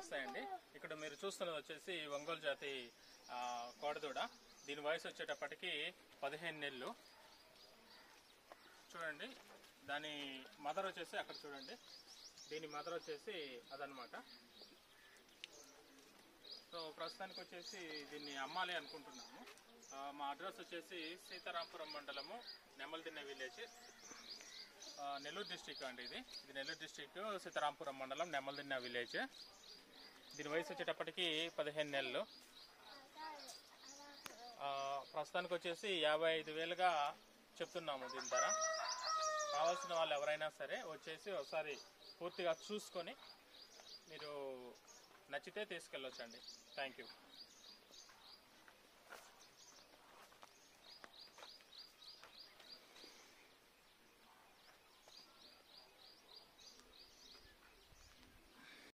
నమస్తే అండి ఇక్కడ మీరు చూస్తున్నది వచ్చేసి ఒంగోలు జాతి ఆ, కోడదూడ దీని వయసు వచ్చేటప్పటికి పదిహేను నెలలు చూడండి దాని మదర్ వచ్చేసి అక్కడ చూడండి దీని మదర్ వచ్చేసి అదనమాట సో ప్రస్తుతానికి వచ్చేసి దీన్ని అమ్మాలి అనుకుంటున్నాము ఆ, మా అడ్రస్ వచ్చేసి సీతారాంపురం మండలము నెమల్దిన్నె విలేజ్ ఆ, నెల్లూరు డిస్టిక్ అండి ఇది ఇది నెల్లూరు డిస్టిక్ సీతారాంపురం మండలం నెమల్దిన్నె విలేజ్ దీని వయసు వచ్చేటప్పటికి పదిహేను నెలలు ఆ, ప్రస్తుతానికి వచ్చేసి యాభై ఐదు వేలుగా చెప్తున్నాము దీని ధర కావాల్సిన వాళ్ళు ఎవరైనా సరే వచ్చేసి ఒకసారి పూర్తిగా చూసుకొని మీరు నచ్చితే తీసుకెళ్ళొచ్చండి థ్యాంక్ యూ